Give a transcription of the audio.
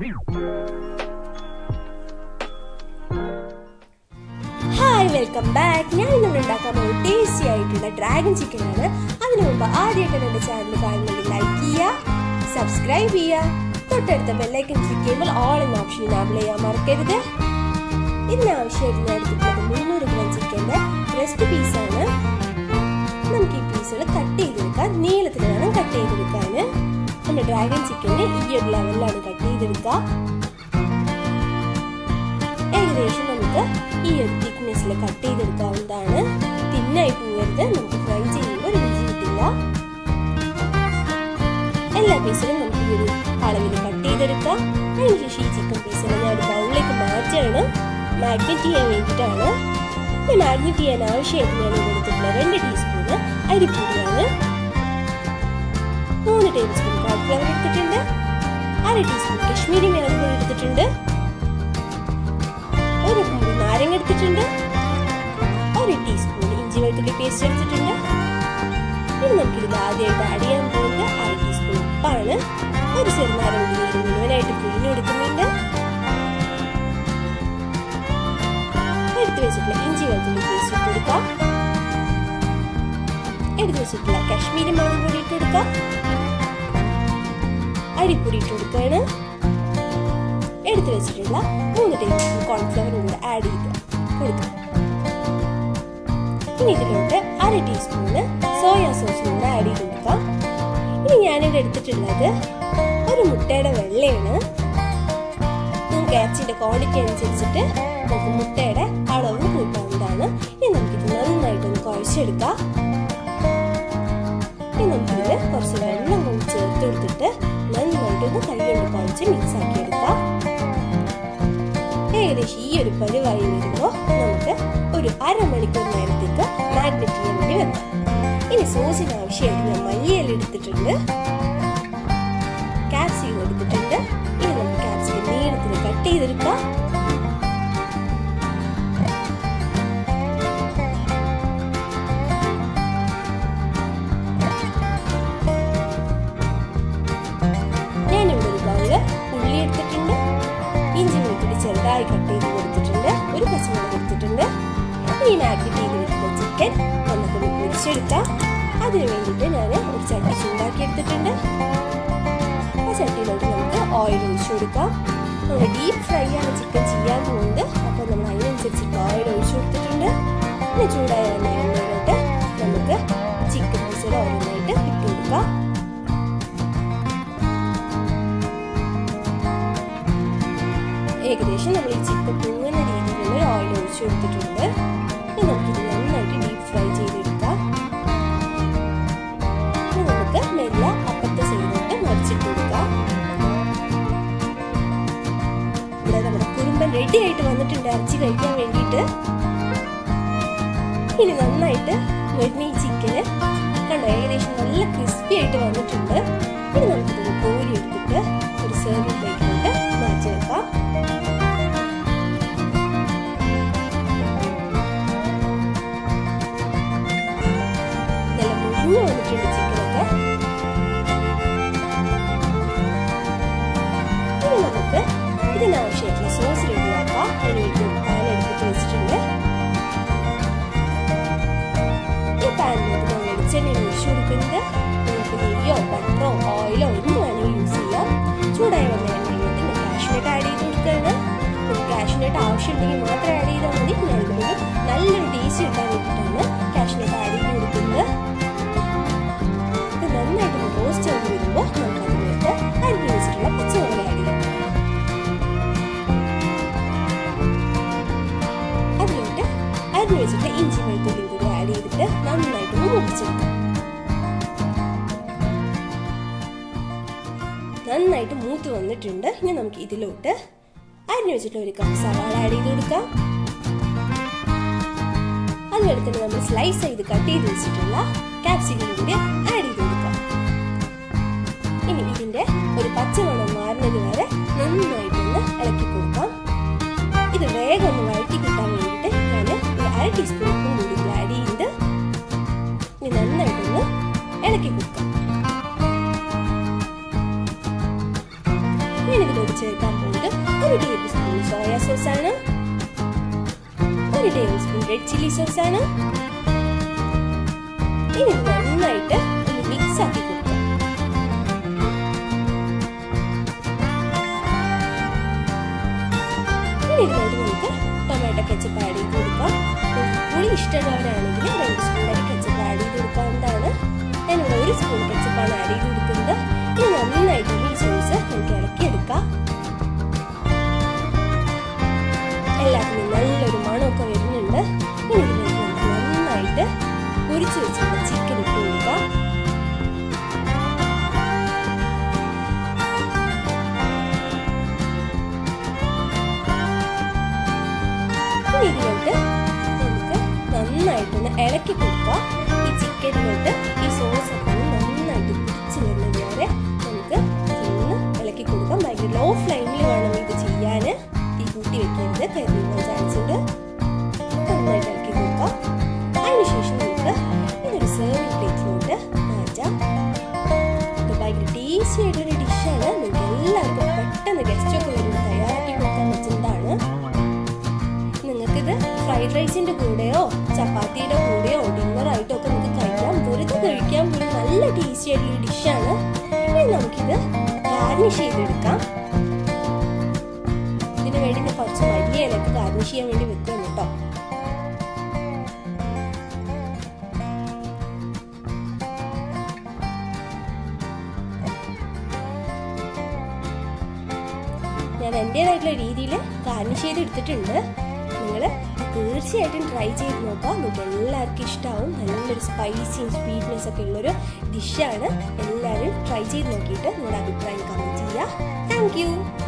hi welcome back ഞാൻ ഇന്ന് ഉണ്ടാക്കാൻ പോകുന്ന ടേസ്റ്റി ആയിട്ടുള്ള ഡ്രാഗൺ ചിക്കൻ ആണ് അതിനു മുമ്പ് ആദ്യമായിട്ട് എന്റെ ചാനൽ കാണുന്നെങ്കിൽ ലൈക്ക് ചെയ്യുക സബ്സ്ക്രൈബ് ചെയ്യുക തൊട്ടടുത്ത ബെല്ലൈക്കൻ ക്ലിക്ക് ചെയ്യുമ്പോൾ ഓൾ എന്ന ഓപ്ഷൻ ഇനാബിൾ ചെയ്യാൻ മറക്കരുത് ഇതിന് ആവശ്യമായിട്ട് ഞാൻ എടുത്തിട്ടുള്ളത് മുന്നൂറ് ഗ്രാം ചിക്കൻ്റെ ബ്രസ്റ്റ് പീസാണ് നമുക്ക് ഈ പീസുകൾ കട്ട് ചെയ്തെടുക്കാം നീളത്തിൽ വേണം കട്ട് ചെയ്തെടുക്കാൻ നമ്മുടെ ഡ്രാഗൺ ചിക്കന് ഈ ഒരു ലെവലിലാണ് കട്ട് ചെയ്തെടുക്കുക ഏകദേശം നമുക്ക് ഈ ഒരു തിക്നെസ്സിൽ കട്ട് ചെയ്തെടുക്കാവുന്നതാണ് തിന്നായി പോകരുത് നമുക്ക് ഫ്രൈ ചെയ്യുമ്പോൾ രുചി കിട്ടില്ല എല്ലാ പീസിലും നമുക്ക് ഈ ഒരു അളവിൽ കട്ട് ചെയ്തെടുക്കാം അതിനുശേഷം ഈ ചിക്കൻ പീസിനെ ഞാൻ ഒരു ബൗളിലേക്ക് മാറ്റുകയാണ് മാഗ്നറ്റ് ചെയ്യാൻ വേണ്ടിയിട്ടാണ് ഈ മാഗ്നറ്റ് ചെയ്യാൻ ആവശ്യമായിട്ട് ഞാൻ ഇവിടെ എടുത്തിട്ടുള്ള രണ്ട് ടീസ്പൂണ് അരിപ്പൊടിയാണ് മൂന്ന് ടേബിൾ സ്പൂൺ കോൺഫ്ലവർ എടുത്തിട്ടുണ്ട് അര ടീസ്പൂൺ കശ്മീരി മുളക് പൊടി എടുത്തിട്ടുണ്ട് ഒരു മുറി നാരങ്ങ എടുത്തിട്ടുണ്ട് ഒരു ടീസ്പൂൺ ഇഞ്ചി വെളുത്തുള്ളി പേസ്റ്റ് എടുത്തിട്ടുണ്ട് ഇനി നമുക്കിത് ആദ്യമായിട്ട് ആഡ് ചെയ്യാൻ പോകുന്നത് അര ടീസ്പൂൺ ഉപ്പാണ് ഒരു ചെറുനാരങ്ങ നീര് മുഴുവനായിട്ട് പിഴിഞ്ഞെടുക്കുന്നുണ്ട് എടുത്തു വെച്ചിട്ടുള്ള ഇഞ്ചി വെളുത്തുള്ളി പേസ്റ്റ് ഇട്ട് കൊടുക്കാം എടുത്തു വെച്ചിട്ടുള്ള കാശ്മീരി മുളക് പൊടി ഇട്ട് കൊടുക്കാം അരിപ്പൊടി ഇട്ട് കൊടുക്കുകയാണ് എടുത്തു വെച്ചിട്ടുള്ള മൂന്ന് ടേബിൾ സ്പൂൺ കോൺഫ്ലവറും കൂടെ ആഡ് ചെയ്ത് കൊടുക്കാം ഇനി ഇതിലോട്ട് അര ടീസ്പൂണ് സോയാ സോസും കൂടെ ആഡ് ചെയ്ത് കൊടുക്കാം ഇനി ഞാനിവിടെ എടുത്തിട്ടുള്ളത് ഒരു മുട്ടയുടെ വെള്ളയാണ് നിങ്ങൾക്ക് ഇറച്ചിയുടെ ക്വാണ്ടിറ്റി അനുസരിച്ചിട്ട് നമുക്ക് മുട്ടയുടെ അളവ് കൂട്ടാവുന്നതാണ് ഇനി നമുക്കിത് നന്നായിട്ടൊന്ന് കുഴച്ചെടുക്കാം ഇനി നമുക്കിതിൽ കുറച്ച് വെള്ളം കൊണ്ട് ചേർത്ത് കൊടുത്തിട്ട് നന്നായിട്ടൊന്ന് കൈകൊണ്ട് കുഴച്ച് മിക്സ് ആക്കി എടുക്കാം ഏകദേശം ഈ ഒരു പരിവായി വരുമ്പോൾ നമുക്ക് ഒരു അരമണിക്കൂർ നേരത്തേക്ക് മാഗ്നറ്റ് ചെയ്യാൻ വേണ്ടി വെക്കാം ഇനി സോസിന് ആവശ്യമായിട്ട് ഞാൻ മല്ലിയില എടുത്തിട്ടുണ്ട് കാപ്സിക്കം എടുത്തിട്ടുണ്ട് ഇനി നമുക്ക് കാപ്സിക്കം നീളത്തിൽ കട്ട് ചെയ്തെടുക്കാം ഞാനിവിടെ ഒരു ബൗള് ഉള്ളി എടുത്തിട്ടുണ്ട് ഇഞ്ചി വെളുത്തുള്ളി ചെറുതായി കട്ട് ചെയ്ത് കൊടുത്തിട്ടുണ്ട് ഒരു പച്ചമുളക് എടുത്തിട്ടുണ്ട് ഈ മാഗ്നറ്റ് ചെയ്ത് വെക്കുന്ന ചിക്കൻ നമുക്കൊന്ന് പൊരിച്ചെടുക്കാം അതിന് വേണ്ടിയിട്ട് ഞാൻ ഒരു ചട്ടി ചൂടാക്കി എടുത്തിട്ടുണ്ട് ആ ചട്ടിയിലോട്ട് നമുക്ക് ഓയിൽ ഒഴിച്ചു കൊടുക്കാം നമ്മൾ ഡീപ്പ് ഫ്രൈ ആണ് ചിക്കൻ ചെയ്യാൻ പോകുന്നത് അപ്പോൾ നമ്മൾ അതിനനുസരിച്ചിട്ട് ഓയിൽ ഒഴിച്ചു കൊടുത്തിട്ടുണ്ട് പിന്നെ ചൂടായ എണ്ണയിലോട്ട് നമുക്ക് ചിക്കൻ പീസുകൾ ഓരോന്നായിട്ട് ഇട്ട് കൊടുക്കാം ഏകദേശം നമ്മൾ ഈ ചിക്കൻ പൊങ്ങുന്ന രീതിയിലുള്ള ഓയിൽ ഒഴിച്ചു കൊടുത്തിട്ടുണ്ട് ഇനി നമുക്കിത് നന്നായിട്ട് ഡീപ് ഫ്രൈ ചെയ്തെടുക്കാം ഇനി നമുക്ക് മെല്ലെ അപ്പത്തെ സൈഡിലോട്ട് മറിച്ചിട്ട് കൊടുക്കാം ഇവിടെ നമ്മുടെ കുറുമ്പൻ റെഡി ആയിട്ട് വന്നിട്ടുണ്ട് ഇറച്ചി കഴിക്കാൻ വേണ്ടിയിട്ട് ഇനി നന്നായിട്ട് വരുന്ന ഈ ചിക്കന് കണ്ടോ ഏകദേശം നല്ല ക്രിസ്പി ആയിട്ട് വന്നിട്ടുണ്ട് ഇനി നമുക്കിതൊന്ന് കോരി എടുത്തിട്ട് ഒരു സെർവിംഗ് പ്ലേറ്റിലോട്ട് മാറ്റി വെക്കാം നല്ല മുരിഞ്ഞു വന്നിട്ടുണ്ട് ചിക്കനൊക്കെ ഇനി നമുക്ക് ഇതിനാവശ്യമായിട്ടുള്ള സോസ് റെഡിയാക്കാം അതിനുവേണ്ടി ഒരു പാൻ എടുത്തിട്ട് വെച്ചിട്ടുണ്ട് ഈ പാനിലേക്ക് നമ്മൾ വെളിച്ചെണ്ണ ഒഴിച്ചു കൊടുക്കുന്നത് നമുക്ക് നെയ്യോ ബട്ടറോ ഓയിലോ എന്ത് വേണമെങ്കിലും യൂസ് ചെയ്യാം ചൂടായി വന്ന എണ്ണയിലോട്ട് ഞാൻ കാഷ്നട്ട് ആഡ് ചെയ്ത് കൊടുക്കുകയാണ് നമുക്ക് കാഷ്നട്ട് ആവശ്യമുണ്ടെങ്കിൽ മാത്രം ആഡ് ചെയ്താൽ മതി ഞാനിതിലേക്ക് നല്ലൊരു ടേസ്റ്റ് കിട്ടാൻ വേണ്ടിയിട്ടാണ് കാഷ്നട്ട് ആഡ് ചെയ്ത് കൊടുക്കുന്നത് ഇത് നന്നായിട്ട് റോസ്റ്റ് ആയി വരുമ്പോൾ നമുക്ക് അതിലോട്ട് അരിഞ്ഞു വെച്ചിട്ടുള്ള പച്ചമുളക് ആഡ് ചെയ്യാം അതിലോട്ട് അരിഞ്ഞു വെച്ചിട്ട് ഇഞ്ചി വെളുത്തുള്ളിയും കൂടി ആഡ് ചെയ്തിട്ട് നന്നായിട്ടൊന്ന് മുറിച്ചെടുക്കാം നന്നായിട്ട് മൂത്ത് വന്നിട്ടുണ്ട് ഇനി നമുക്ക് ഇതിലോട്ട് അരിഞ്ഞു വെച്ചിട്ട് ഒരു കപ്പ് സവാള ആഡ് ചെയ്ത് കൊടുക്കാം അതുപോലെ തന്നെ നമ്മൾ സ്ലൈസ് ചെയ്ത് കട്ട് ചെയ്ത് വെച്ചിട്ടുള്ള കാപ്സിക്കം കൂടി ആഡ് ചെയ്ത് കൊടുക്കാം ഇനി ഇതിന്റെ ഒരു പച്ചമണം മാറുന്നത് വരെ നന്നായിട്ടൊന്ന് ഇളക്കി കൊടുക്കാം ഇത് വേഗം ഒന്ന് വഴറ്റി കിട്ടാൻ വേണ്ടിയിട്ട് ഞാൻ ഒരു അര ടീസ്പൂൺ ഉപ്പും കൂടി ആഡ് ചെയ്ത് ഇനി നന്നായിട്ടൊന്ന് ഇളക്കി കൊടുക്കാം ഇനി ഞാൻ ഇതിലോട്ട് ചേർക്കാൻ പോകുന്നത് ഒരു ടേബിൾ സ്പൂൺ സോയാ സോസ് ആണ് ഒരു tablespoon red chilli sauce ആണ് ഇനി ഇത് നന്നായിട്ട് ഒന്ന് മിക്സ് ആക്കി കൊടുക്കാം ഇനി ഇതിലോട്ട് നമുക്ക് ടൊമാറ്റോ കെച്ചപ്പ് ആഡ് ചെയ്ത് കൊടുക്കാം പുളി ഇഷ്ടമുള്ളവരാണെങ്കിൽ രണ്ട് സ്പൂൺ വരെ കെച്ചപ്പ് ആഡ് ചെയ്ത് കൊടുക്കാവുന്നതാണ് ഞാനിവിടെ ഒരു സ്പൂൺ കെച്ചപ്പാണ് ആഡ് ചെയ്ത് കൊടുക്കുന്നത് ഇനി നന്നായിട്ട് ഈ സോസ് നമുക്ക് ഇളക്കിയെടുക്കാം എല്ലാത്തിനും നല്ലൊരു മണമൊക്കെ വരുന്നുണ്ട് ഇനി ഇതിലേക്ക് നമുക്ക് നന്നായിട്ട് പൊരിച്ചു വെച്ചിട്ടുള്ള ചിക്കൻ ഇട്ട് കൊടുക്കാം ഇനി ഇതിലോട്ട് നമുക്ക് നന്നായിട്ടൊന്ന് ഇളക്കി കൊടുക്കാം ഈ ചിക്കനിലോട്ട് ഈ സോസ് ഒക്കെ നന്നായിട്ട് പിടിച്ച് വരുന്നത് വരെ നമുക്ക് ഒന്ന് ഇളക്കി കൊടുക്കാം ഭയങ്കര ലോ ഫ്ലെയിമിൽ വേണം ഇത് ചെയ്യാൻ തീ കൂട്ടി വെക്കരുത് കരിയാൻ ചാൻസ് ഉണ്ട് നന്നായിട്ട് ഇളക്കി കൊടുക്കാം അതിനുശേഷം നമുക്ക് ഇതൊരു സെർവിങ് പ്ലേറ്റിലോട്ട് മാറ്റാം ഇത് ഭയങ്കര ടേസ്റ്റി ആയിട്ടൊരു ഡിഷാണ് നിങ്ങൾക്ക് എല്ലാവർക്കും പെട്ടെന്ന് ഗസ്റ്റ് ഒക്കെ വരുമ്പോൾ തയ്യാറാക്കി കൊടുക്കാൻ പറ്റുന്നതാണ് നിങ്ങൾക്കിത് ഫ്രൈഡ് റൈസിന്റെ കൂടെയോ ചപ്പാത്തിയുടെ കൂടെയോ ഡിന്നർ ആയിട്ടോ ഒക്കെ നിങ്ങൾക്ക് കഴിക്കാം വെറുതെ കഴിക്കാൻ പോലും നല്ല ടേസ്റ്റി ആയിട്ടുള്ള ഡിഷാണ് ഇനി നമുക്കിത് ഗാർണിഷ് ചെയ്തെടുക്കാം ഇതിനു വേണ്ടി ഞാൻ കുറച്ച് വലിയ ഇലക്ക് ഗാർണിഷ് ചെയ്യാൻ വേണ്ടി വെക്കുന്നു കേട്ടോ ഞാൻ എൻ്റേതായിട്ടുള്ള രീതിയിൽ ഗാർണിഷ് ചെയ്ത് എടുത്തിട്ടുണ്ട് നിങ്ങൾ തീർച്ചയായിട്ടും ട്രൈ ചെയ്ത് നോക്കാം നിങ്ങൾക്ക് എല്ലാവർക്കും ഇഷ്ടമാവും നല്ലൊരു സ്പൈസിയും സ്വീറ്റ്നെസ് ഒക്കെ ഉള്ളൊരു ഡിഷാണ് എല്ലാവരും ട്രൈ ചെയ്ത് നോക്കിയിട്ട് നിങ്ങളുടെ അഭിപ്രായം കമൻറ്റ് ചെയ്യുക താങ്ക്